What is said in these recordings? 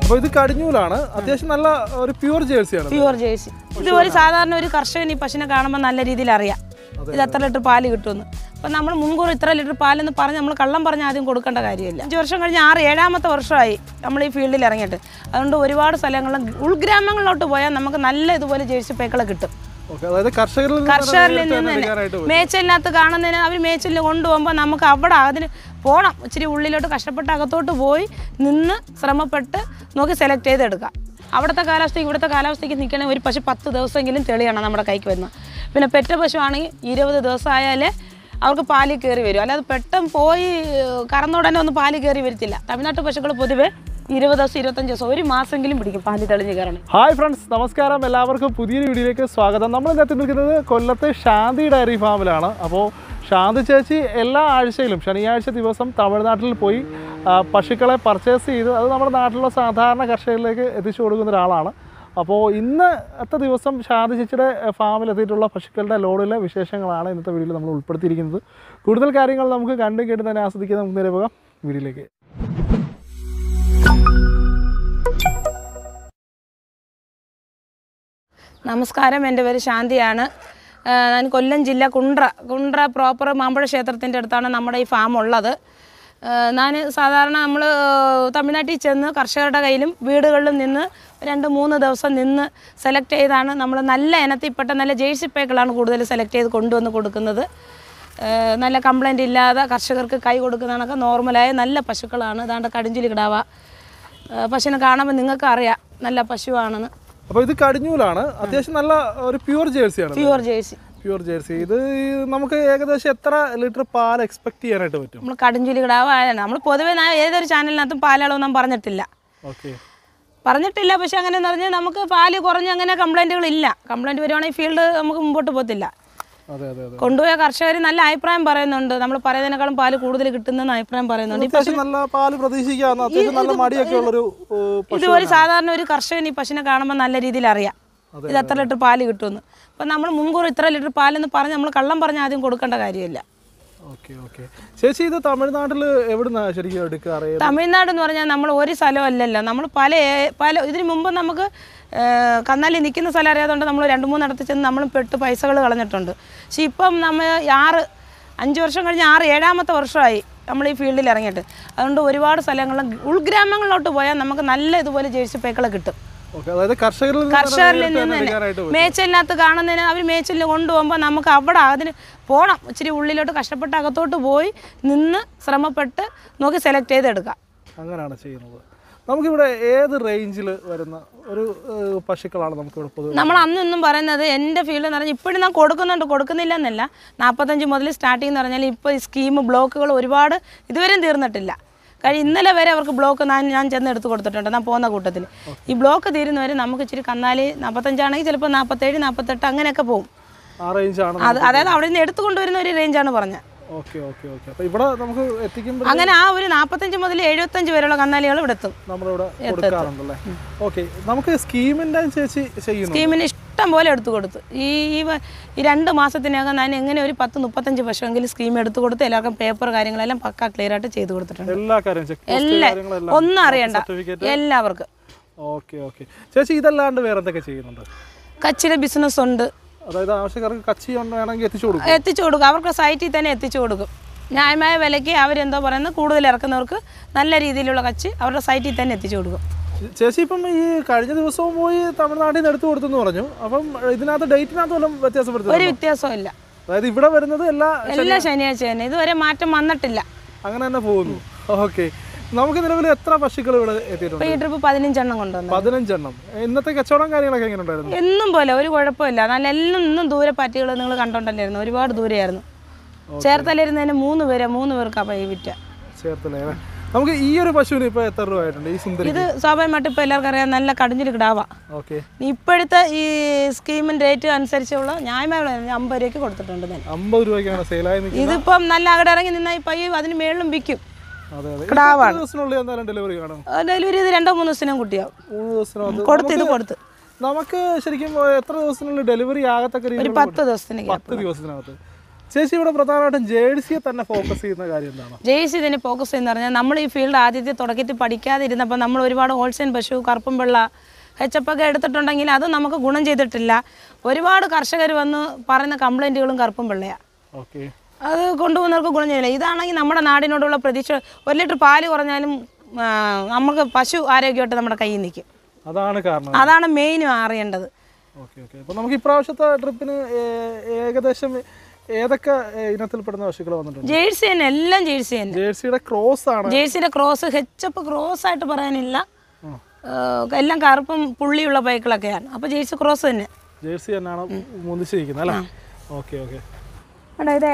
അപ്പോൾ ഇത് കടിഞ്ഞൂലാണ് അത്യാവശ്യം നല്ല ഒരു പ്യുവർ ജേഴ്സിയാണ് പ്യുവർ ജേഴ്സി ഇത് ഒരു സാധാരണ ഒരു കർഷകൻ ഈ പശുവിനെ കാണുമ്പോൾ നല്ല രീതിയിൽ അറിയാം ഇത് എത്ര ലിറ്റർ പാല് കിട്ടുമെന്ന് അപ്പം നമ്മൾ മുൻകൂർ ഇത്ര ലിറ്റർ പാലെന്ന് പറഞ്ഞ് നമ്മൾ കള്ളം പറഞ്ഞ് ആദ്യം കൊടുക്കേണ്ട കാര്യമില്ല അഞ്ച് വർഷം കഴിഞ്ഞ് ആറ് ഏഴാമത്തെ വർഷമായി നമ്മൾ ഈ ഫീൽഡിൽ ഇറങ്ങിയിട്ട് അതുകൊണ്ട് ഒരുപാട് സ്ഥലങ്ങളിൽ ഉൾഗ്രാമങ്ങളിലോട്ട് പോയാൽ നമുക്ക് നല്ല ഇതുപോലെ ജേഴ്സി പേക്കളെ കിട്ടും ഓക്കെ അതായത് കർഷകരിൽ നിന്ന് കർഷകരിൽ നേരിട്ട് നിന്ന് തന്നെ തന്നെ എടുക്കാനായിട്ട് പറ്റും. മേച്ചലിനകത്ത് കാണുന്നതിന് അവർ മേച്ചലിന് കൊണ്ടുപോകുമ്പോൾ നമുക്ക് അവിടെ അതിന് പോകണം ഇച്ചിരി ഉള്ളിലോട്ട് കഷ്ടപ്പെട്ട് അകത്തോട്ട് പോയി നിന്ന് ശ്രമപ്പെട്ട് നോക്കി സെലക്ട് ചെയ്തെടുക്കാം അവിടുത്തെ കാലാവസ്ഥയ്ക്ക് ഇവിടുത്തെ കാലാവസ്ഥയ്ക്ക് നിൽക്കണമെങ്കിൽ ഒരു പശു പത്ത് ദിവസമെങ്കിലും തെളിയണം നമ്മുടെ കൈക്ക് വരുന്നത് പിന്നെ പെറ്റ പശു ആണെങ്കിൽ ഇരുപത് ദിവസം ആയാലേ അവർക്ക് പാലിൽ കയറി വരും അല്ലാതെ പെട്ടെന്ന് പോയി ഏഹ്, കറന്നുടനെ ഒന്നും പാല് കയറി വരത്തില്ല തമിഴ്നാട്ട് പശുക്കൾ പൊതുവെ ഇരുപത് ദിവസം ഇരുപത്തഞ്ച് ദിവസം ഒരു മാസമെങ്കിലും പിടിക്കും പാല് തെളിഞ്ഞ് കയറണം ഹായ് ഫ്രണ്ട്സ് നമസ്കാരം എല്ലാവർക്കും പുതിയൊരു വീഡിയോയിലേക്ക് സ്വാഗതം നമ്മൾ ഇന്നത്തെ നിൽക്കുന്നത് കൊല്ലത്തെ ശാന്തി ഡയറി ഫാമിലാണ് അപ്പോൾ ശാന്തി ചേച്ചി എല്ലാ ആഴ്ചയിലും ശനിയാഴ്ച ദിവസം തമിഴ്നാട്ടിൽ പോയി ആ, പശുക്കളെ പർച്ചേസ് ചെയ്ത് അത് നമ്മുടെ നാട്ടിലുള്ള സാധാരണ കർഷകരിലേക്ക് എത്തിച്ചു കൊടുക്കുന്ന ഒരാളാണ് അപ്പോൾ ഇന്നത്തെ ദിവസം ശാന്തി ചേച്ചിയുടെ ഫാമിൽ എത്തിയിട്ടുള്ള പശുക്കളുടെ ലോഡിലെ വിശേഷങ്ങളാണ് ഇന്നത്തെ വീഡിയോയിൽ നമ്മൾ ഉൾപ്പെടുത്തിയിരിക്കുന്നത് കൂടുതൽ കാര്യങ്ങൾ നമുക്ക് കണ്ടും കേട്ട് തന്നെ ആസ്വദിക്കാൻ നമുക്ക് നേരെ പോകാം വീഡിയോയിലേക്ക് നമസ്കാരം എൻ്റെ പേര് ശാന്തിയാണ് ആ, ഞാൻ കൊല്ലം ജില്ല കുണ്ട്ര കുണ്ട്ര പ്രോപ്പർ മാമ്പഴ ക്ഷേത്രത്തിൻ്റെ അടുത്താണ് നമ്മുടെ ഈ ഫാം ഉള്ളത് ഞാൻ സാധാരണ നമ്മൾ തമിഴ്നാട്ടിൽ ചെന്ന് കർഷകരുടെ കയ്യിലും വീടുകളിലും നിന്ന് രണ്ട് മൂന്ന് ദിവസം നിന്ന് സെലക്ട് ചെയ്താണ് നമ്മൾ നല്ല ഇനത്തിൽപ്പെട്ട നല്ല ജേഴ്സി പേക്കളാണ് കൂടുതൽ സെലക്ട് ചെയ്ത് കൊണ്ടുവന്ന് കൊടുക്കുന്നത് ആ, നല്ല കംപ്ലൈൻറ്റ് ഇല്ലാതെ കർഷകർക്ക് കൈ കൊടുക്കുന്നതൊക്കെ നോർമലായ നല്ല പശുക്കളാണ് അതാണ്ട് കടിഞ്ചിലി കിടാവ ആ, പശുവിനെ കാണുമ്പോൾ നിങ്ങൾക്ക് അറിയാം നല്ല പശുവാണെന്ന് അപ്പോൾ ഇത് കടിഞ്ഞൂലാണ് അത്യാവശ്യം നല്ല ഒരു പ്യുവർ ജേഴ്സിയാണ് പ്യുവർ ജേഴ്സി പ്യുവർ ജേഴ്സി ഇത് ഈ നമുക്ക് ഏകദേശം എത്ര ലിറ്റർ പാൽ എക്സ്പെക്ട് ചെയ്യാനായിട്ട് പറ്റും നമ്മൾ കടുംചുലി കിടാവായാണ് നമ്മൾ പൊതുവേ ഞാൻ ഏതൊരു ചാനലിനകത്തും പാലളവൊന്നും പറഞ്ഞിട്ടില്ല ഓക്കെ പറഞ്ഞിട്ടില്ല പക്ഷെ അങ്ങനെ എന്ന് പറഞ്ഞാൽ നമുക്ക് പാല് കുറഞ്ഞ് അങ്ങനെ കംപ്ലൈൻറ്റുകൾ ഇല്ല കംപ്ലൈൻറ്റ് വരുവാണെങ്കിൽ ഫീൽഡ് നമുക്ക് മുമ്പോട്ട് പോകത്തില്ല അതെ അതെ അതെ കൊണ്ടുപോയ കർഷകർ നല്ല അഭിപ്രായം പറയുന്നുണ്ട് നമ്മൾ പറയുന്നതിനേക്കാളും പാല് കൂടുതൽ കിട്ടുന്നെന്ന് അഭിപ്രായം പറയുന്നുണ്ട് ഈ അത്യാവശ്യം നല്ല പാല് പ്രതീക്ഷിക്കാവുന്ന അത്യാവശ്യം നല്ല മടിയൊക്കെ ഉള്ളൊരു ഏഹ്, ഇത് ഒരു സാധാരണ ഒരു കർഷകൻ ഈ പശുവിനെ കാണുമ്പോൾ നല്ല രീതിയിൽ അറിയാം ഇത് എത്ര ലിറ്റർ പാല് കിട്ടുമെന്ന് അപ്പം നമ്മൾ മുൻകൂർ ഇത്ര ലിറ്റർ പാലെന്ന് പറഞ്ഞ് നമ്മൾ കള്ളം പറഞ്ഞ് ആദ്യം കൊടുക്കേണ്ട കാര്യമില്ല ഓക്കെ ഓക്കെ ചേച്ചി ഇത് തമിഴ്നാട്ടിൽ എവിടുന്നാ ശരിക്കും എടുക്കാറ് തമിഴ്നാട് എന്ന് പറഞ്ഞാൽ നമ്മൾ ഒരു സ്ഥലമല്ലല്ലോ നമ്മൾ പല ഏ- പല ഇതിന് മുമ്പ് നമുക്ക് ഏ, കന്നാലി നിൽക്കുന്ന സ്ഥലം അറിയാതുകൊണ്ട് നമ്മൾ രണ്ട് മൂന്നിടത്ത് ചെന്ന് നമ്മളും പെട്ട് പൈസകൾ കളഞ്ഞിട്ടുണ്ട് പക്ഷേ ഇപ്പം നമ്മൾ ആറ് അഞ്ച് വർഷം കഴിഞ്ഞ് ആറ് ഏഴാമത്തെ വർഷമായി നമ്മൾ ഈ ഫീൽഡിൽ ഇറങ്ങിയിട്ട് അതുകൊണ്ട് ഒരുപാട് സ്ഥലങ്ങളിൽ ഉൾഗ്രാമങ്ങളിലോട്ട് പോയാൽ നമുക്ക് നല്ല ഇതുപോലെ ജേഴ്സി പേക്കളെ കിട്ടും ഓക്കെ അതായത് കർഷകരിൽ നിന്ന് തന്നെ കർഷകരിൽ നേരിട്ട് നിന്ന് തന്നെ തന്നെ എടുക്കാനായിട്ട് പറ്റും മേച്ചലിനകത്ത് കാണുന്നതിന് അവർ മേച്ചലിന് കൊണ്ടുപോകുമ്പോൾ നമുക്ക് അവിടെ അതിന് പോകണം ഇച്ചിരി ഉള്ളിലോട്ട് കഷ്ടപ്പെട്ട് അകത്തോട്ട് പോയി നിന്ന് ശ്രമപ്പെട്ട് നോക്കി സെലക്ട് ചെയ്തെടുക്കാം അങ്ങനെയാണ് ചെയ്യുന്നത് നമുക്കിവിടെ ഏത് റേഞ്ചിൽ വരുന്ന ഒരു ഏഹ്, പശുക്കളാണ് നമുക്കിവിടെ പൊതുവെ നമ്മൾ അന്നൊന്നും പറയുന്നത് എൻ്റെ ഫീൽഡ് എന്ന് പറഞ്ഞാൽ ഇപ്പോഴും ഞാൻ കൊടുക്കുന്നുണ്ട് കൊടുക്കുന്നില്ല എന്നല്ല നാൽപ്പത്തഞ്ച് മുതൽ സ്റ്റാർട്ടിംഗ് എന്ന് പറഞ്ഞാൽ ഇപ്പോൾ ഈ സ്കീം ബ്ലോക്കുകൾ ഒരുപാട് ഇതുവരെയും തീർന്നിട്ടില്ല കാര്യം ഇന്നലെ വരെ അവർക്ക് ബ്ലോക്ക് ഞാൻ ഞാൻ ചെന്ന് എടുത്ത് കൊടുത്തിട്ടുണ്ട് ഞാൻ പോകുന്ന കൂട്ടത്തിൽ ഈ ബ്ലോക്ക് തീരുന്നവരെ നമുക്ക് ഇച്ചിരി കന്നാലി നാൽപ്പത്തഞ്ചാണെങ്കിൽ ചിലപ്പോൾ നാൽപ്പത്തേഴ് നാൽപ്പത്തെട്ട് അങ്ങനെയൊക്കെ പോകും ആ റേഞ്ചാണ് അത് അതായത് അവിടെ നിന്ന് എടുത്തു കൊണ്ടുവരുന്ന ഒരു റേഞ്ചാണ് പറഞ്ഞത് ഓക്കെ ഓക്കെ ഓക്കെ അപ്പോൾ ഇവിടെ നമുക്ക് എത്തിക്കുമ്പോൾ അങ്ങനെ ആ ഒരു നാൽപ്പത്തഞ്ച് മുതൽ എഴുപത്തഞ്ച് വരെയുള്ള കന്നാലികൾ ഇവിടെ എത്തും നമ്മളിവിടെ കൊടുക്കാറുണ്ടല്ലേ ഓക്കെ നമുക്ക് സ്കീമിൻ്റെ ചേച്ചി ചെയ്യുന്നു സ്കീമിന് ഇഷ്ടം പോലെ എടുത്തു കൊടുത്തു ഈ ഈ വ- ഈ രണ്ട് മാസത്തിനകം ഞാൻ എങ്ങനെ ഒരു പത്ത് മുപ്പത്തഞ്ച് പശുവെങ്കിലും സ്കീം എടുത്തു കൊടുത്ത് എല്ലാവർക്കും പേപ്പർ കാര്യങ്ങളെല്ലാം പക്ക ക്ലിയർ ആയിട്ട് ചെയ്തു കൊടുത്തിട്ടുണ്ട് എല്ലാ കാര്യം ചെക്ക് എല്ലാ കാര്യങ്ങളെല്ലാം ഒന്നും അറിയണ്ട സർട്ടിഫിക്കറ്റ് എല്ലാവർക്കും ഓക്കെ ഓക്കെ ചേച്ചി ഇതല്ലാണ്ട് വേറെ എന്തൊക്കെ ചെയ്യുന്നുണ്ട് കച്ചിയുടെ ബിസിനസ് ഉണ്ട് അതായത് ആവശ്യക്കാർക്ക് കച്ചി ഉണ്ട് വേണമെങ്കിൽ എത്തിച്ചു കൊടുക്കും എത്തിച്ചു കൊടുക്കും അവർക്ക് സൈറ്റിൽ തന്നെ എത്തിച്ചു കൊടുക്കും ന്യായമായ വിലയ്ക്ക് അവരെന്തോ പറയുന്നത് കൂടുതൽ ഇറക്കുന്നവർക്ക് നല്ല രീതിയിലുള്ള കച്ചി അവരുടെ സൈറ്റിൽ തന്നെ എത്തിച്ചു കൊടുക്കും ചേച്ചി ഇപ്പം ഈ കഴിഞ്ഞ ദിവസവും പോയി തമിഴ്നാട്ടിൽ നിന്ന് എടുത്തു കൊടുത്തെന്ന് പറഞ്ഞു അപ്പം ഇതിനകത്ത് ഡേറ്റിനകത്ത് വല്ലതും ഒരു വ്യത്യാസപ്പെടുത്തുന്നു വ്യത്യാസവും ഇല്ല അതായത് ഇവിടെ വരുന്നത് എല്ലാ എല്ലാ ശനിയാഴ്ച തന്നെ ഇതുവരെ മാറ്റം വന്നിട്ടില്ല അങ്ങനെ തന്നെ പോകുന്നു ഓക്കെ നമുക്ക് നിലവിൽ എത്ര പശുക്കൾ ഇവിടെ എത്തിയിട്ടുണ്ട് ഇപ്പോൾ ഈ ട്രിപ്പ് പതിനഞ്ചെണ്ണം കൊണ്ടുവന്നു പതിനഞ്ചെണ്ണം ഇന്നത്തെ കച്ചവടം കാര്യങ്ങളൊക്കെ എങ്ങനെ ഉണ്ടായിരുന്നു എന്നും പോലെ ഒരു കുഴപ്പമില്ല നല്ല എല്ലാം ഇന്നും ദൂരെ പാറ്റികൾ നിങ്ങൾ കണ്ടോണ്ടല്ലായിരുന്നു ഒരുപാട് ദൂരെയായിരുന്നു ചേർത്തലിരുന്നതിന് മൂന്ന് പേരെ മൂന്ന് പേർക്കാ പൈ വിറ്റ ചേർത്തലേ അല്ലേ? നമുക്ക് ഈ ഒരു പശുവിന് ഇപ്പൊ എത്ര രൂപ ആയിട്ടുണ്ട് ഈ സുന്ദരി ഇത് സ്വാഭാവികമായിട്ട് ഇപ്പോൾ എല്ലാവർക്കും അറിയാം നല്ല കടിഞ്ഞിൽ കിടാവാ ഓക്കെ ഇപ്പോഴത്തെ ഈ സ്കീമിൻ്റെ റേറ്റ് അനുസരിച്ചുള്ള ന്യായമായ വില അമ്പത് രൂപയ്ക്ക് കൊടുത്തിട്ടുണ്ട് ഞാൻ അമ്പത് രൂപയ്ക്കാണ് സെയിലായി നിൽക്കുന്നത് ഇതിപ്പം നല്ല അവിടെ ഇറങ്ങി നിന്നാൽ ഈ പയ്യ അതിന് മേളിലും വിൽക്കും അതെ അതെ ഇത് കിടാവാണ്. എത്ര ദിവസത്തിനുള്ളിൽ എന്തായാലും ഡെലിവറി കാണും ഡെലിവറി ഇത് രണ്ടോ മൂന്ന് ദിവസത്തിനും കുട്ടിയാവും മൂന്ന് ദിവസത്തിനകത്ത് കൊടുത്ത് ഇത് കൊടുത്ത് നമുക്ക് ശരിക്കും എത്ര ദിവസത്തിനുള്ളിൽ ഡെലിവറി ആകത്തക്ക ഒരു രീതിയിൽ പത്ത് ദിവസത്തിന് gap. പത്ത് ദിവസത്തിനകത്ത് ചേച്ചി ഇവിടെ പ്രധാനമായിട്ടും ജേഴ്സിയെ തന്നെ ഫോക്കസ് ചെയ്യുന്ന കാര്യം എന്താണ് ജെയ്സ് ഇതിന് ഫോക്കസ് ചെയ്യുന്ന പറഞ്ഞാൽ നമ്മൾ ഈ ഫീൽഡ് ആദ്യത്തെ തുടക്കത്തിൽ പഠിക്കാതിരുന്നപ്പോൾ നമ്മൾ ഒരുപാട് ഹോൾസെയിൽ പശു കറുപ്പും വെള്ള ഹെച്ചപ്പൊക്കെ എടുത്തിട്ടുണ്ടെങ്കിൽ അത് നമുക്ക് ഗുണം ചെയ്തിട്ടില്ല ഒരുപാട് കർഷകർ വന്ന് പറയുന്ന കംപ്ലൈൻറ്റുകളും കറുപ്പും വെള്ളയാണ് ഓക്കെ അത് കൊണ്ടുപോകുന്നവർക്ക് ഗുണം ചെയ്യില്ല ഇതാണെങ്കിൽ നമ്മുടെ നാടിനോടുള്ള പ്രതീക്ഷ ഒരു ലിറ്റർ പാല് കുറഞ്ഞാലും ആ, നമുക്ക് പശു ആരോഗ്യമായിട്ട് നമ്മുടെ കയ്യിൽ നിൽക്കും അതാണ് കാരണം അതാണ് മെയിനും അറിയേണ്ടത് ഓക്കെ ഓക്കെ അപ്പോൾ നമുക്ക് ഇപ്രാവശ്യത്തെ ട്രിപ്പിന് ഏകദേശം ഏതൊക്കെ ഏ, ഇനത്തിൽപ്പെടുന്ന പശുക്കൾ വന്നിട്ടുണ്ട് ജേഴ്സി തന്നെ എല്ലാം ജേഴ്സി തന്നെ ജേഴ്സിയുടെ ക്രോസ് ആണ് ജേഴ്സിയുടെ ക്രോസ് ഹെച്ചപ്പ് ക്രോസ് ആയിട്ട് പറയാനില്ല ഉം. ഏഹ് എല്ലാം കറുപ്പും പുള്ളിയുള്ള ബൈക്കുകളൊക്കെയാണ് അപ്പോൾ ജേഴ്സി ക്രോസ് തന്നെ ജേഴ്സി തന്നെയാണ് മുന്തിച്ചിരിക്കുന്നത് അല്ലേ ഓക്കെ ഓക്കെ എടാ ഇത്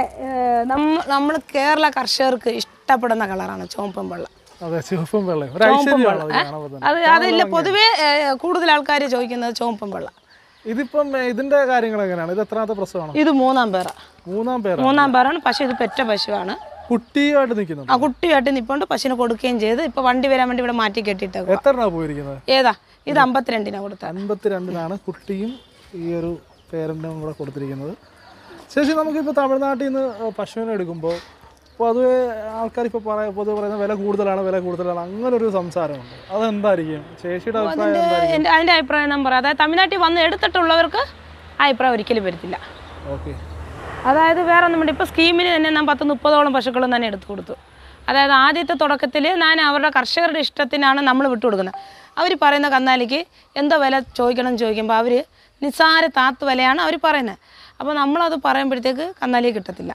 നമ്മൾ കേരള കർഷകർക്ക് ഇഷ്ടപ്പെടുന്ന കളറാണ് ചുവപ്പും വെള്ള അതെ ചുവപ്പും വെള്ളയും ഒരു ഐശ്വര്യമാണ് അത് കാണുമ്പോൾ തന്നെ അത് അതില്ല പൊതുവേ ഏഹ് കൂടുതൽ ആൾക്കാർ ചോദിക്കുന്നത് ചുവപ്പും വെള്ള ഇതിപ്പം ഏ, ഇതിന്റെ കാര്യങ്ങൾ എങ്ങനെയാണ് ഇത് എത്രാമത്തെ പ്രസവമാണ് ഇത് മൂന്നാം പേറ മൂന്നാം പേരാണ് മൂന്നാം പേറാണ് പശു ഇത് പെറ്റ പശുവാണ് കുട്ടിയായിട്ട് നിൽക്കുന്നുണ്ട് ആ കുട്ടിയായിട്ട് നിപ്പോണ്ട് പശുവിനെ കൊടുക്കുകയും ചെയ്ത് ഇപ്പൊ വണ്ടി വരാൻ വേണ്ടി ഇവിടെ മാറ്റി കെട്ടിയിട്ടേക്കും എത്ര എണ്ണ പോയിരിക്കുന്നത് ഏതാ ഇത് അമ്പത്തിരണ്ടിനാ കൊടുത്തത് അൻപത്തിരണ്ടിനാണ് കുട്ടിയും ഈ ഒരു പേരൻറ്റും കൂടെ കൊടുത്തിരിക്കുന്നത് ശേഷി നമുക്കിപ്പോൾ തമിഴ്നാട്ടിൽ നിന്ന് പശുവിനെ എടുക്കുമ്പോൾ പൊതുവെ ആൾക്കാർ ഇപ്പോൾ പറയാ പൊതുവെ പറയുന്ന വില കൂടുതലാണ് വില കൂടുതലാണ് അങ്ങനെ ഒരു സംസാരമുണ്ട് അതെന്തായിരിക്കും ചേച്ചിയുടെ അഭിപ്രായം എന്തായിരിക്കും എൻ്റെ അതിൻ്റെ അഭിപ്രായം ഞാൻ പറയാം അതായത് തമിഴ്നാട്ടിൽ വന്ന് എടുത്തിട്ടുള്ളവർക്ക് ആ അഭിപ്രായം ഒരിക്കലും വരത്തില്ല ഓക്കെ അതായത് വേറെ ഒന്നും വേണ്ട ഇപ്പോൾ സ്കീമിന് തന്നെ ഞാൻ പത്ത് മുപ്പതോളം പശുക്കളും തന്നെ എടുത്തു കൊടുത്തു അതായത് ആദ്യത്തെ തുടക്കത്തിൽ ഞാൻ അവരുടെ കർഷകരുടെ ഇഷ്ടത്തിനാണ് നമ്മൾ വിട്ടുകൊടുക്കുന്നത് അവർ പറയുന്ന കന്നാലിക്ക് എന്തോ വില ചോദിക്കണം എന്ന് ചോദിക്കുമ്പോൾ അവർ നിസ്സാര താത്ത് വിലയാണ് അവർ പറയുന്നത് അപ്പോൾ നമ്മളത് പറയുമ്പോഴത്തേക്ക് കന്നാലിയെ കിട്ടത്തില്ല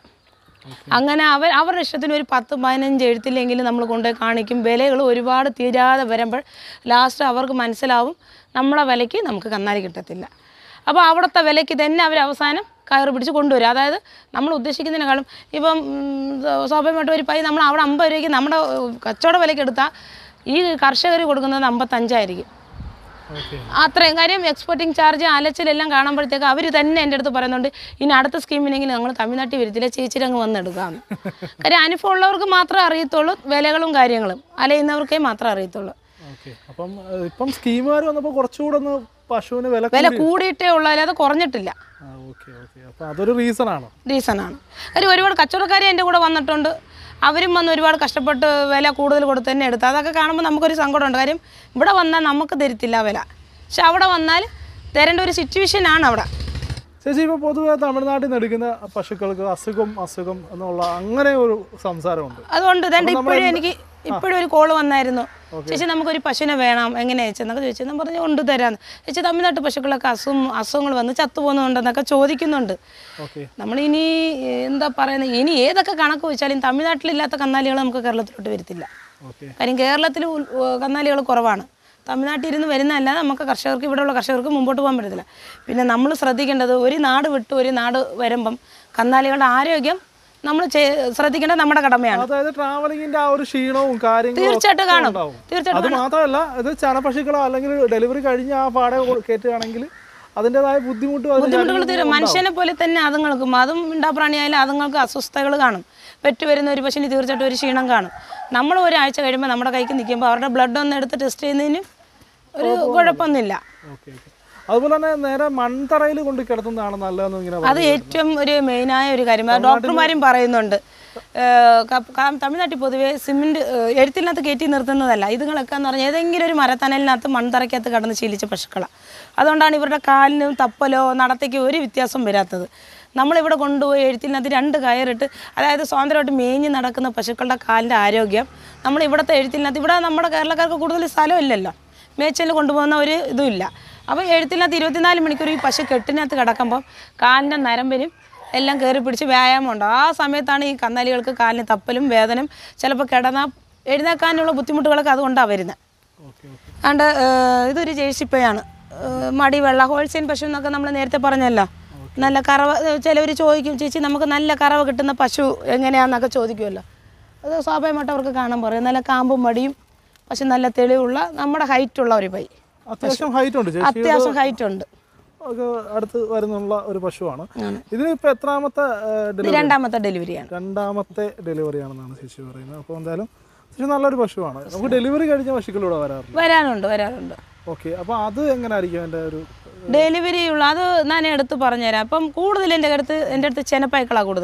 അങ്ങനെ അവർ അവരുടെ ഇഷ്ടത്തിന് ഒരു പത്ത് പതിനഞ്ച് എഴുത്തില്ലെങ്കിലും നമ്മൾ കൊണ്ടുപോയി കാണിക്കും വിലകൾ ഒരുപാട് തീരാതെ വരുമ്പോൾ ലാസ്റ്റ് അവർക്ക് മനസ്സിലാവും നമ്മളെ വിലയ്ക്ക് നമുക്ക് കന്നാലി കിട്ടത്തില്ല അപ്പോൾ അവിടുത്തെ വിലയ്ക്ക് തന്നെ അവർ അവസാനം കയറ് പിടിച്ച് കൊണ്ടുവരും അതായത് നമ്മൾ ഉദ്ദേശിക്കുന്നതിനേക്കാളും ഇപ്പം ഉം, സ്വാഭാവികമായിട്ടും ഒരു പൈ നമ്മൾ അവിടെ അമ്പത് രൂപയ്ക്ക് നമ്മുടെ ഉം, കച്ചവട വിലയ്ക്ക് എടുത്താൽ ഈ കർഷകർ കൊടുക്കുന്നത് അമ്പത്തഞ്ചായിരിക്കും ഓക്കെ അത്രയും കാര്യം എക്സ്പോർട്ടിങ് ചാർജ് അലച്ചിലെല്ലാം കാണുമ്പോഴത്തേക്ക് അവർ തന്നെ എൻ്റെ അടുത്ത് പറയുന്നുണ്ട് ഇനി അടുത്ത സ്കീമിനെങ്കിലും ഞങ്ങൾ തമിഴ്നാട്ടിൽ വരത്തില്ല ചേച്ചിയുടെ അങ്ങ് വന്നെടുക്കാമെന്ന് കാര്യം അനുഭവം ഉള്ളവർക്ക് മാത്രമേ അറിയത്തുള്ളൂ വിലകളും കാര്യങ്ങളും അലയുന്നവർക്കേ മാത്രമേ അറിയത്തുള്ളൂ ഓക്കെ അപ്പം ഏഹ്, ഇപ്പം സ്കീമുകാർ വന്നപ്പോൾ കുറച്ചുകൂടെ ഒന്ന് പശുവിന് വില വില കൂടിയിട്ടേ ഉള്ളൂ അല്ലാതെ കുറഞ്ഞിട്ടില്ല ആ ഓക്കെ ഓക്കെ അപ്പോൾ അതൊരു റീസൺ ആണ് റീസണാണ് കാര്യം ഒരുപാട് കച്ചവടക്കാർ എൻ്റെ കൂടെ വന്നിട്ടുണ്ട് അവരും വന്ന് ഒരുപാട് കഷ്ടപ്പെട്ട് വില കൂടുതൽ കൊടുത്ത് തന്നെ എടുത്ത് അതൊക്കെ കാണുമ്പോൾ നമുക്കൊരു സങ്കടമുണ്ട് കാര്യം ഇവിടെ വന്നാൽ നമുക്ക് തരത്തില്ല വില പക്ഷെ അവിടെ വന്നാൽ തരേണ്ട ഒരു സിറ്റുവേഷൻ ആണ് അവിടെ ചേച്ചി ഇപ്പോൾ പൊതുവെ തമിഴ്നാട്ടിൽ നിന്ന് എടുക്കുന്ന പശുക്കൾക്ക് അസുഖം അസുഖം എന്നുള്ള അങ്ങനെ ഒരു സംസാരമുണ്ട് അതുകൊണ്ട് ഇതാണ്ട് ഇപ്പോഴും എനിക്ക് ഇപ്പോഴും ഒരു കോള് വന്നായിരുന്നു ചേച്ചി നമുക്കൊരു പശുവിനെ വേണം എങ്ങനെയാ ചേച്ചി എന്നൊക്കെ ചോദിച്ചു ഞാൻ പറഞ്ഞു കൊണ്ട് തരാന്ന് ചേച്ചി തമിഴ്നാട്ട് പശുക്കളൊക്കെ അസുഖം അസുഖങ്ങൾ വന്ന് ചത്തുപോകുന്നുണ്ടെന്നൊക്കെ ചോദിക്കുന്നുണ്ട് ഓക്കെ നമ്മളിനി എന്താ പറയുന്നത് ഇനി ഏതൊക്കെ കണക്ക് വെച്ചാലും തമിഴ്നാട്ടിലില്ലാത്ത കന്നാലികൾ നമുക്ക് കേരളത്തിലോട്ട് വരത്തില്ല ഓക്കെ കാര്യം കേരളത്തിൽ കന്നാലികൾ കുറവാണ് തമിഴ്നാട്ടിൽ ഇരുന്ന് വരുന്നതല്ലാതെ നമുക്ക് കർഷകർക്ക് ഇവിടെയുള്ള കർഷകർക്ക് മുമ്പോട്ട് പോകാൻ പറ്റത്തില്ല പിന്നെ നമ്മൾ ശ്രദ്ധിക്കേണ്ടത് ഒരു നാട് വിട്ട് ഒരു നാട് വരുമ്പം കന്നാലികളുടെ ആരോഗ്യം നമ്മൾ ശ്രദ്ധിക്കേണ്ടത് നമ്മുടെ കടമയാണ് അതായത് ട്രാവലിങ്ങിന്റെ ആ ഒരു ക്ഷീണവും കാര്യങ്ങളും തീർച്ചയായിട്ടും ഒക്കെ കാണും ഉണ്ടാവും. തീർച്ചയായിട്ടും അത് മാത്രമല്ല ഇത് ചനപശുക്കളോ അല്ലെങ്കിൽ ഡെലിവറി കഴിഞ്ഞ് ആ പാടെ കയറ്റുകയാണെങ്കിൽ അതിൻ്റെതായ ബുദ്ധിമുട്ടും അതിന് ബുദ്ധിമുട്ടുകൾ തീരും മനുഷ്യനെ പോലെ തന്നെ അതുങ്ങൾക്കും അതും മിണ്ടാപ്രാണിയായാലും അതുങ്ങൾക്ക് അസ്വസ്ഥതകൾ കാണും പെറ്റ് വരുന്ന ഒരു പശുവിന് തീർച്ചയായിട്ടും ഒരു ക്ഷീണം കാണും നമ്മൾ ഒരാഴ്ച കഴിയുമ്പോൾ നമ്മുടെ കൈക്ക് നിൽക്കുമ്പോൾ അവരുടെ ബ്ലഡ് ഒന്ന് എടുത്ത് ടെസ്റ്റ് ചെയ്യുന്നതിന് ഒരു കുഴപ്പമൊന്നുമില്ല ഓക്കെ ഓക്കെ അതുപോലെ തന്നെ നേരെ മൺതറയിൽ കൊണ്ട് കിടത്തുന്നതാണ് നല്ലതെന്ന് ഇങ്ങനെ അത് പറഞ്ഞു. ഏറ്റവും ഒരു മെയിനായ ഒരു കാര്യം അത് ഡോക്ടർമാരും പറയുന്നുണ്ട് ഏഹ് ക- ക- തമിഴ്നാട്ടിൽ പൊതുവെ സിമെന്റ് ഏഹ് എഴുത്തിനകത്ത് കയറ്റി നിർത്തുന്നതല്ല ഇതുങ്ങളൊക്കെ എന്ന് പറഞ്ഞാൽ ഏതെങ്കിലും ഒരു മരത്തണലിനകത്ത് മൺതറയ്ക്കകത്ത് കടന്ന് ശീലിച്ച പശുക്കളാണ് അതുകൊണ്ടാണ് ഇവരുടെ കാലിനും തപ്പലോ നടത്തേക്കോ ഒരു വ്യത്യാസം വരാത്തത് നമ്മളിവിടെ കൊണ്ടുപോയി എഴുത്തിനകത്ത് രണ്ട് കയറിട്ട് അതായത് സ്വാതന്ത്ര്യമായിട്ട് മേഞ്ഞ് നടക്കുന്ന പശുക്കളുടെ കാലിൻ്റെ ആരോഗ്യം നമ്മൾ ഇവിടുത്തെ എഴുത്തിനകത്ത് ഇവിടെ നമ്മുടെ കേരളക്കാർക്ക് കൂടുതൽ സ്ഥലമില്ലല്ലോ മേച്ചലിൽ കൊണ്ടുപോകുന്ന ഒരു ഇതുമില്ല അപ്പോൾ എഴുത്തിനകത്ത് ഇരുപത്തിനാല് മണിക്കൂർ ഈ പശു കെട്ടിനകത്ത് കിടക്കുമ്പോൾ കാലിൻ്റെ നരമ്പിനും എല്ലാം കയറി പിടിച്ച് വ്യായാമമുണ്ട് ആ സമയത്താണ് ഈ കന്നാലികൾക്ക് കാലിന് തപ്പലും വേദനയും ചിലപ്പോൾ കിടന്നാൽ എഴുന്നേക്കാനുള്ള ബുദ്ധിമുട്ടുകളൊക്കെ അതുകൊണ്ടാണ് വരുന്നത് ഓക്കെ ഓക്കെ അതുകൊണ്ട് ഏഹ്, ഇതൊരു ജേഴ്സിപ്പയാണ് മടി വെള്ള ഹോൾസെയിൽ പശു എന്നൊക്കെ നമ്മൾ നേരത്തെ പറഞ്ഞല്ലോ നല്ല കറവ ചിലവർ ചോദിക്കും ചേച്ചി നമുക്ക് നല്ല കറവ കിട്ടുന്ന പശു എങ്ങനെയാണെന്നൊക്കെ ചോദിക്കുമല്ലോ അത് സ്വാഭാവികമായിട്ട് അവർക്ക് കാണാൻ പറയും നല്ല കാമ്പും മടിയും പക്ഷെ നല്ല തെളിവുള്ള നമ്മുടെ ഹൈറ്റുള്ള ഒരു പൈ അത്യാവശ്യം ഹൈറ്റ് ഉണ്ട് ചേച്ചി അത്യാവശ്യം ഹൈറ്റ് ഉണ്ട് ഒക്കെ അടുത്ത് വരുന്നുള്ള ഒരു പശുവാണ് ഇതിന് ഇപ്പൊ എത്രാമത്തെ ഇത് ഡെലിവറി രണ്ടാമത്തെ ഡെലിവറിയാണ് രണ്ടാമത്തെ ഡെലിവറി ആണെന്നാണ് ചേച്ചി പറയുന്നത് അപ്പോൾ എന്തായാലും ചേച്ചി നല്ലൊരു പശുവാണ് നമുക്ക് ഡെലിവറി കഴിഞ്ഞ പശുക്കളിവിടെ വരാറുണ്ട് വരാനുണ്ട് വരാറുണ്ട് ഓക്കെ അപ്പോൾ അത് എങ്ങനെ ആയിരിക്കും എൻ്റെ ഒരു ഡെലിവറി ഉള്ള അത് ഞാൻ എടുത്ത് പറഞ്ഞുതരാം അപ്പം കൂടുതൽ എൻ്റെ അടുത്ത് എൻ്റെ അടുത്ത് ചെനപ്പൈക്കളാണ് കൂടുതൽ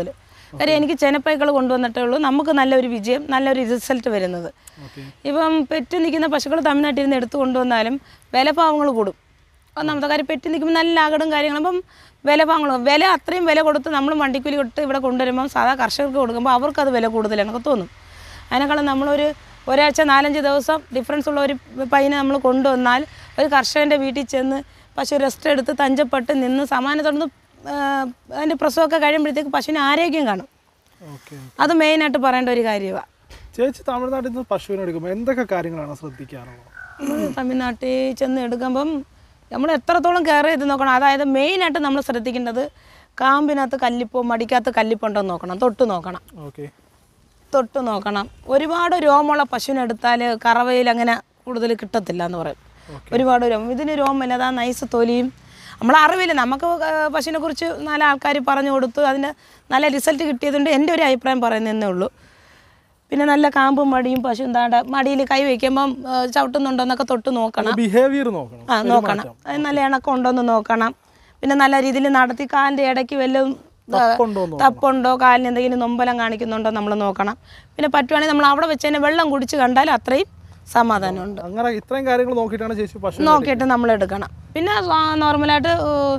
കാര്യം എനിക്ക് ചെനപ്പൈക്കൾ കൊണ്ടുവന്നിട്ടേ ഉള്ളൂ നമുക്ക് നല്ലൊരു വിജയം നല്ലൊരു റിസൾട്ട് വരുന്നത് ഓക്കെ ഇപ്പം പെറ്റ് നിൽക്കുന്ന പശുക്കൾ തമിഴ്നാട്ടിൽ നിന്ന് എടുത്തു കൊണ്ടുവന്നാലും വിലഭാവങ്ങൾ കൂടും ഒന്നാമത്തെ കാര്യം പെറ്റ് നിൽക്കുമ്പോൾ നല്ല അകടും കാര്യങ്ങളും അപ്പം വിലഭാവങ്ങൾ വില അത്രയും വില കൊടുത്ത് നമ്മൾ വണ്ടിക്കൂലി കൊടുത്ത് ഇവിടെ കൊണ്ടുവരുമ്പം സാധാ കർഷകർക്ക് കൊടുക്കുമ്പോൾ അവർക്കത് വില കൂടുതലാണ് എനിക്ക് തോന്നും അതിനേക്കാളും നമ്മളൊരു ഒരാഴ്ച നാലഞ്ച് ദിവസം ഡിഫറൻസ് ഉള്ള ഒരു പയ്യനെ നമ്മൾ കൊണ്ടുവന്നാൽ ഒരു കർഷകൻ്റെ വീട്ടിൽ ചെന്ന് പശു റെസ്റ്റ് എടുത്ത് തഞ്ചപ്പെട്ട് നിന്ന് സമാനത്തോടൊന്ന് അതിൻ്റെ പ്രസവമൊക്കെ കഴിയുമ്പോഴത്തേക്ക് പശുവിന് ആരോഗ്യം കാണും ഓക്കെ അത് മെയിനായിട്ട് പറയേണ്ട ഒരു കാര്യമാണ് ചേച്ചി തമിഴ്നാട്ടിൽ നിന്ന് പശുവിനെ എടുക്കുമ്പോൾ എന്തൊക്കെ കാര്യങ്ങളാണ് ശ്രദ്ധിക്കാറുള്ളത് നമ്മൾ തമിഴ്നാട്ടിൽ ചെന്ന് എടുക്കുമ്പം നമ്മൾ എത്രത്തോളം കെയർ ചെയ്ത് നോക്കണം അതായത് മെയിനായിട്ട് നമ്മൾ ശ്രദ്ധിക്കേണ്ടത് കാമ്പിനകത്ത് കല്ലിപ്പോ മടിക്കകത്ത് കല്ലിപ്പുണ്ടോ എന്ന് നോക്കണം തൊട്ട് നോക്കണം ഓക്കെ തൊട്ട് നോക്കണം ഒരുപാട് രോമമുള്ള പശുവിനെ എടുത്താൽ കറവയിൽ അങ്ങനെ കൂടുതൽ കിട്ടത്തില്ല എന്ന് പറയും ഒരുപാട് രോമം ഇതിന് രോമമില്ല അതാ നൈസ് തൊലിയും നമ്മൾ അറിവില്ല നമുക്ക് പശുവിനെ കുറിച്ച് നല്ല ആൾക്കാർ പറഞ്ഞു കൊടുത്തു അതിന് നല്ല റിസൾട്ട് കിട്ടിയതുകൊണ്ട് എൻ്റെ ഒരു അഭിപ്രായം പറയുന്നതേ ഉള്ളൂ പിന്നെ നല്ല കാമ്പും മടിയും പശു എന്താണ്ട് മടിയിൽ കൈ വയ്ക്കുമ്പം ആ, ചവിട്ടുന്നുണ്ടോ എന്നൊക്കെ തൊട്ട് നോക്കണം ബിഹേവിയർ നോക്കണം ആ നോക്കണം അത് നല്ല ഇണക്കം ഉണ്ടോ എന്ന് നോക്കണം പിന്നെ നല്ല രീതിയിൽ നടത്തി കാലിൻ്റെ ഇടയ്ക്ക് വല്ലതും ആ, തപ്പുണ്ടോ എന്ന് തപ്പുണ്ടോ കാലിന് എന്തെങ്കിലും നൊമ്പലം കാണിക്കുന്നുണ്ടോ നമ്മൾ നോക്കണം പിന്നെ പറ്റുവാണെങ്കിൽ നമ്മൾ അവിടെ വെച്ച് തന്നെ വെള്ളം കുടിച്ച് കണ്ടാൽ അത്രയും സമാധാനമുണ്ട് അങ്ങനെ ഇത്രയും കാര്യങ്ങൾ നോക്കിയിട്ടാണ് ചേച്ചി പശു നോക്കിയിട്ട് നമ്മൾ എടുക്കണം പിന്നെ സ്വാ- നോർമലായിട്ട്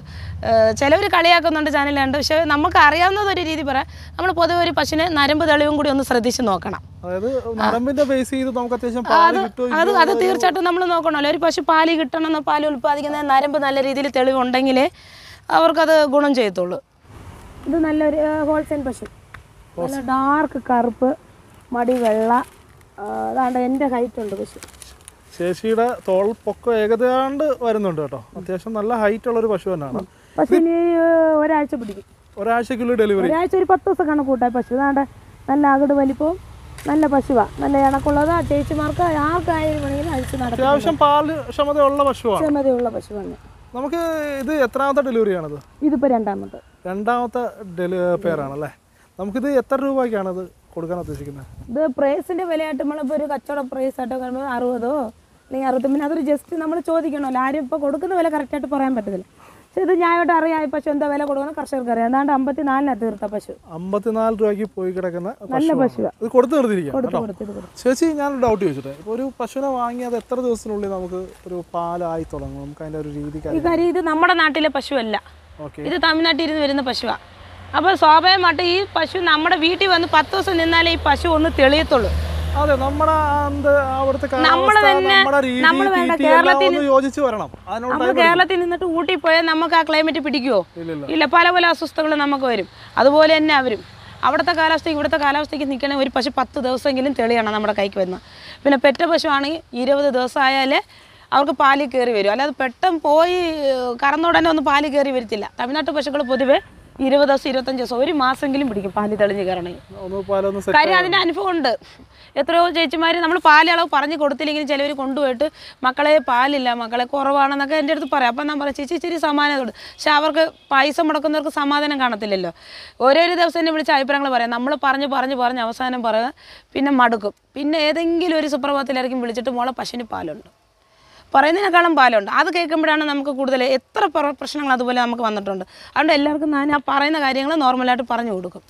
ചിലവർ കളിയാക്കുന്നുണ്ട് ചാനലുണ്ട് പക്ഷേ നമുക്ക് അറിയാവുന്നത് ഒരു രീതി പറയാം നമ്മൾ പൊതുവെ ഒരു പശുവിനെ നരമ്പ് തെളിവും കൂടി ഒന്ന് ശ്രദ്ധിച്ച് നോക്കണം അതായത് നരമ്പിന്റെ ബേസ് ചെയ്ത് നമുക്ക് അത്യാവശ്യം പാല് കിട്ടുമോ അത് അത് തീർച്ചയായിട്ടും നമ്മൾ നോക്കണമല്ലോ ഒരു പശു പാല് കിട്ടണമെന്നോ പാല് ഉൽപ്പാദിക്കുന്ന നരമ്പ് നല്ല രീതിയിൽ തെളിവുണ്ടെങ്കിലേ അവർക്കത് ഗുണം ചെയ്യത്തുള്ളൂ ഇത് നല്ലൊരു ഹോൾസെയിൽ പശു നല്ല ഡാർക്ക് കറുപ്പ് മടി വെള്ള അതാണ്ട് എൻ്റെ ഹൈറ്റ് ഉണ്ട് പശു ചേച്ചിയുടെ തോൾ പൊക്കം ഏകദേശാണ്ട് വരുന്നുണ്ട് കേട്ടോ അത്യാവശ്യം നല്ല ഹൈറ്റ് ഉള്ള ഒരു പശു തന്നെയാണ് പശു ഇനി ഒരാഴ്ച പിടിക്കും ഒരാഴ്ചക്കുള്ളിൽ ഡെലിവറി ഒരാഴ്ച ഒരു പത്ത് ദിവസം കണക്കൂട്ടായി പശു അതാണ്ട് നല്ല അകട് വലിപ്പവും നല്ല പശുവാണ് നല്ല ഇണക്കുള്ളതാ ചേച്ചിമാർക്ക് ആർക്കായാലും വേണമെങ്കിലും അഴിച്ച് നടക്കും അത്യാവശ്യം പാല് ക്ഷമതയുള്ള പശുവാണ് ക്ഷമതയുള്ള പശുവാണ് നമുക്ക് ഇത് എത്രാമത്തെ ഡെലിവറിയാണത് ഇതിപ്പോൾ രണ്ടാമത്തെ രണ്ടാമത്തെ ഡെലി പേരാണല്ലേ നമുക്കിത് എത്ര രൂപയ്ക്കാണ് ഇത് കൊടുക്കാൻ ഉദ്ദേശിക്കുന്നത് ഇത് പ്രൈസിന്റെ വിലയായിട്ട് നമ്മളിപ്പോൾ ഒരു കച്ചവട പ്രൈസ് ആയിട്ടോ കാണുമ്പോൾ അറുപതോ അല്ലെങ്കിൽ അറുപത്തി പിന്നെ അതൊരു ജസ്റ്റ് നമ്മൾ ചോദിക്കണമല്ലോ ആരും ഇപ്പോൾ കൊടുക്കുന്ന വില കറക്റ്റായിട്ട് പറയാൻ പറ്റത്തില്ല പക്ഷേ ഇത് ഞാനായിട്ട് അറിയാം ഈ പശു എന്താ വില കൊടുക്കുന്ന കർഷകർക്ക് അറിയാം എന്താണ്ട് അമ്പത്തി നാലിനാണ് തീർത്ത പശു അമ്പത്തിനാല് രൂപയ്ക്ക് പോയി കിടക്കുന്ന നല്ല പശുവാണ്. പശുവാ. ഇത് കൊടുത്തു നിർത്തിയിരിക്കാം കൊടുത്ത് കേട്ടോ കൊടുത്ത് ഇത് കൊടുത്ത് ചേച്ചി ഞാൻ ഡൗട്ട് ചോദിച്ചിട്ടെ ഇപ്പോൾ ഒരു പശുവിനെ വാങ്ങി അത് എത്ര ദിവസത്തിനുള്ളിൽ നമുക്ക് ഒരു പാലായി തുടങ്ങും നമുക്ക് അതിൻ്റെ ഒരു രീതി ഈ കാര്യം ഇത് നമ്മുടെ നാട്ടിലെ പശുവല്ല ഓക്കെ ഇത് തമിഴ്നാട്ടിൽ ഇരുന്ന് വരുന്ന പശുവാണ് അപ്പോൾ സ്വാഭാവികമായിട്ട് ഈ പശു നമ്മുടെ വീട്ടിൽ വന്ന് പത്ത് ദിവസം നിന്നാലേ ഈ പശു ഒന്ന് തെളിയത്തുള്ളൂ അതെ നമ്മുടെ എന്ത് അവിടുത്തെ നമ്മള് കാലാവസ്ഥ, തന്നെ- നമ്മുടെ രീതി നമ്മള് വേണ്ട, തീറ്റി എല്ലാം കേരളത്തിൽ ഒന്ന് യോജിച്ച് വരണം അതിനുള്ള നമ്മൾ കേരളത്തിൽ നിന്നിട്ട് ഊട്ടി പോയാൽ നമുക്ക് ആ ക്ലൈമറ്റ് പിടിക്കുമോ ഇല്ലില്ല ഇല്ല പല പല അസ്വസ്ഥകൾ നമുക്ക് വരും അതുപോലെ തന്നെ അവരും അവിടുത്തെ കാലാവസ്ഥ ഇവിടുത്തെ കാലാവസ്ഥയ്ക്ക് നിൽക്കണ ഒരു പശു പത്ത് ദിവസമെങ്കിലും തെളിയണം നമ്മുടെ കൈക്ക് വരുന്ന പിന്നെ പെറ്റ പശു ആണെങ്കിൽ ഇരുപത് ദിവസം ആയാലേ അവർക്ക് പാല് കയറി വരും അല്ലാതെ പെട്ടെന്ന് പോയി ഏഹ്, കറന്നുടനെ ഒന്നും പാല് കയറി വരത്തില്ല തമിഴ്നാട്ട് പശുക്കൾ പൊതുവെ ഇരുപത് ദിവസം ഇരുപത്തഞ്ച് ദിവസം ഒരു മാസമെങ്കിലും പിടിക്കും പാല് തെളിഞ്ഞ് കയറണമെങ്കിൽ ഒന്ന് പാലൊന്ന് സെറ്റ് കാര്യം അതിൻ്റെ അനുഭവമുണ്ട് എത്രയോ ചേച്ചിമാർ നമ്മൾ പാലളവ് പറഞ്ഞു കൊടുത്തില്ലെങ്കിൽ ചിലവർ കൊണ്ടുപോയിട്ട് മക്കളെ പാലില്ല മക്കളെ കുറവാണെന്നൊക്കെ എൻ്റെ അടുത്ത് പറയാം അപ്പം ഞാൻ പറയാം ചേച്ചി ഇച്ചിരി സമാധാനത്തോട് പക്ഷെ അവർക്ക് പൈസ മുടക്കുന്നവർക്ക് സമാധാനം കാണത്തില്ലല്ലോ ഓരോരോ ദിവസം എന്നെ വിളിച്ച അഭിപ്രായങ്ങൾ പറയാം നമ്മൾ പറഞ്ഞ് പറഞ്ഞ് പറഞ്ഞ് അവസാനം പറയുക പിന്നെ മടുക്കും പിന്നെ ഏതെങ്കിലും ഒരു സുപ്രഭാതത്തിലായിരിക്കും വിളിച്ചിട്ട് മോളെ പശുവിന് പാലുണ്ട് പറയുന്നതിനേക്കാളും പാലുണ്ട് അത് കേൾക്കുമ്പോഴാണ് നമുക്ക് കൂടുതൽ എത്ര പ്ര- പ്രശ്നങ്ങൾ അതുപോലെ നമുക്ക് വന്നിട്ടുണ്ട് അതുകൊണ്ട് എല്ലാവർക്കും ഞാൻ ആ പറയുന്ന കാര്യങ്ങൾ നോർമലായിട്ട് പറഞ്ഞു കൊടുക്കും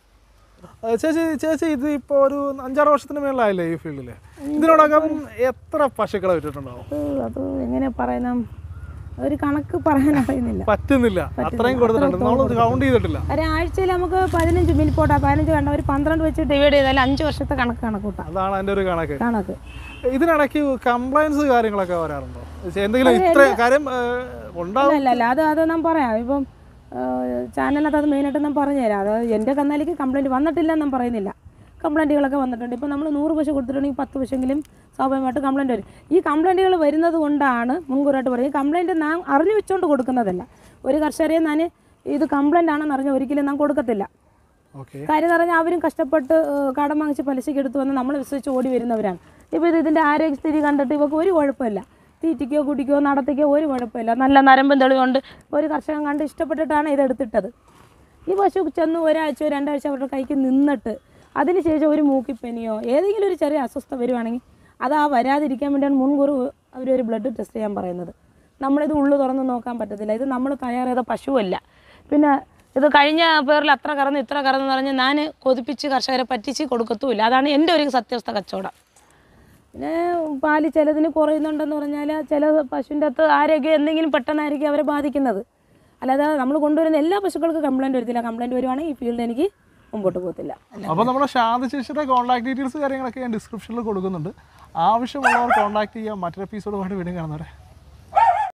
ആ, ചേച്ചി ചേച്ചി ഇത് ഇപ്പോൾ ഒരു അഞ്ചാറ് വർഷത്തിന് മേളിലായില്ലേ ഈ ഫീൽഡിൽ ഇതിനോടകം എത്ര പശുക്കളെ വിട്ടിട്ടുണ്ടാവും അത് അത് എങ്ങനെ പറയുന്ന ഒരു കണക്ക് പറയാൻ അറിയുന്നില്ല പറ്റുന്നില്ല അത്രയും കൊടുത്തിട്ടുണ്ട് നമ്മൾ കൗണ്ട് ചെയ്തിട്ടില്ല ഒരാഴ്ചയിൽ നമുക്ക് പതിനഞ്ച് മിനിപ്പോട്ടാ പതിനഞ്ച് കണ്ട ഒരു പന്ത്രണ്ട് വെച്ച് ഡിവൈഡ് ചെയ്താൽ അഞ്ച് വർഷത്തെ കണക്ക് കണക്കൂട്ടാം അതാണ് അതിൻ്റെ ഒരു കണക്ക് കണക്ക് ഇതിനിടയ്ക്ക് കംപ്ലൈൻസ് കാര്യങ്ങളൊക്കെ വരാറുണ്ടോ ചെ- എന്തെങ്കിലും ഇത്ര കാര്യം ഏ, ഉണ്ടാവും അല്ല അല്ല അത് അത് ഞാൻ പറയാം ഇപ്പം ചാനലിനകത്ത് അത് മെയിനായിട്ട് ഞാൻ പറഞ്ഞുതരാം അത് എൻ്റെ കന്നാലിക്ക് കംപ്ലൈൻറ്റ് വന്നിട്ടില്ല ഞാൻ പറയുന്നില്ല കംപ്ലൈൻറ്റുകളൊക്കെ വന്നിട്ടുണ്ട് ഇപ്പോൾ നമ്മൾ നൂറ് പശു കൊടുത്തിട്ടുണ്ടെങ്കിൽ പത്ത് പശുവെങ്കിലും സ്വാഭാവികമായിട്ട് കംപ്ലൈൻറ്റ് വരും ഈ കംപ്ലൈൻറ്റുകൾ വരുന്നത് കൊണ്ടാണ് മുൻകൂറായിട്ട് പറയും ഈ കംപ്ലൈൻറ്റ് നാം അറിഞ്ഞു വെച്ചുകൊണ്ട് കൊടുക്കുന്നതല്ല ഒരു കർഷകരെ ഞാൻ ഇത് കംപ്ലൈൻ്റ് ആണെന്ന് അറിഞ്ഞ് ഒരിക്കലും ഞാൻ കൊടുക്കത്തില്ല ഓക്കെ കാര്യം എന്ന് പറഞ്ഞാൽ അവരും കഷ്ടപ്പെട്ട് ഏഹ്, കടം വാങ്ങിച്ച് പലിശയ്ക്ക് എടുത്ത് വന്ന് നമ്മൾ വിശ്വസിച്ച് ഓടി വരുന്നവരാണ് ഇപ്പോൾ ഇത് ഇതിൻ്റെ ആരോഗ്യസ്ഥിതി കണ്ടിട്ട് ഇവർക്ക് ഒരു കുഴപ്പമില്ല തീറ്റിക്കോ കുടിക്കോ നടത്തിക്കോ ഒരു കുഴപ്പമില്ല നല്ല നരമ്പും തെളിവുണ്ട് ഒരു കർഷകൻ കണ്ട് ഇഷ്ടപ്പെട്ടിട്ടാണ് ഇത് എടുത്തിട്ടത് ഈ പശു ചെന്ന് ഒരാഴ്ചയോ രണ്ടാഴ്ച അവരുടെ കൈക്ക് നിന്നിട്ട് അതിനുശേഷം ഒരു മൂക്കിപ്പനിയോ ഏതെങ്കിലും ഒരു ചെറിയ അസ്വസ്ഥ വരുവാണെങ്കിൽ അത് ആ വരാതിരിക്കാൻ വേണ്ടിയാണ് മുൻകൂർ അവരൊരു ബ്ലഡ് ടെസ്റ്റ് ചെയ്യാൻ പറയുന്നത് നമ്മളിത് ഉള്ളു തുറന്ന് നോക്കാൻ പറ്റത്തില്ല ഇത് നമ്മൾ തയ്യാർ ചെയ്ത പശുവല്ല പിന്നെ ഇത് കഴിഞ്ഞ പേരിൽ അത്ര കറന്ന് ഇത്ര കറന്ന് പറഞ്ഞ് ഞാൻ കൊതിപ്പിച്ച് കർഷകരെ പറ്റിച്ച് കൊടുക്കത്തുമില്ല അതാണ് എൻ്റെ ഒരു സത്യവസ്ഥ കച്ചവടം പിന്നെ പാല് ചിലതിന് കുറയുന്നുണ്ടെന്ന് പറഞ്ഞാൽ ചില പശുവിൻ്റെ അകത്ത് ആരോഗ്യം എന്തെങ്കിലും പെട്ടെന്നായിരിക്കും അവരെ ബാധിക്കുന്നത് അല്ലാതെ നമ്മൾ കൊണ്ടുവരുന്ന എല്ലാ പശുക്കൾക്കും കംപ്ലൈൻറ്റ് വരത്തില്ല കംപ്ലൈൻറ്റ് വരുവാണെങ്കിൽ ഈ ഫീൽഡ് എനിക്ക് മുമ്പോട്ട് പോകത്തില്ല അപ്പോൾ നമ്മുടെ ശാന്ത ചേച്ചിയുടെ കോൺടാക്ട് ഡീറ്റെയിൽസ് കാര്യങ്ങളൊക്കെ ഞാൻ ഡിസ്ക്രിപ്ഷനിൽ കൊടുക്കുന്നുണ്ട് ആവശ്യമുള്ളവർ കോൺടാക്ട് ചെയ്യാം മറ്റൊരു എപ്പിസോഡുമായിട്ട് വീണ്ടും കാണുന്നവരെ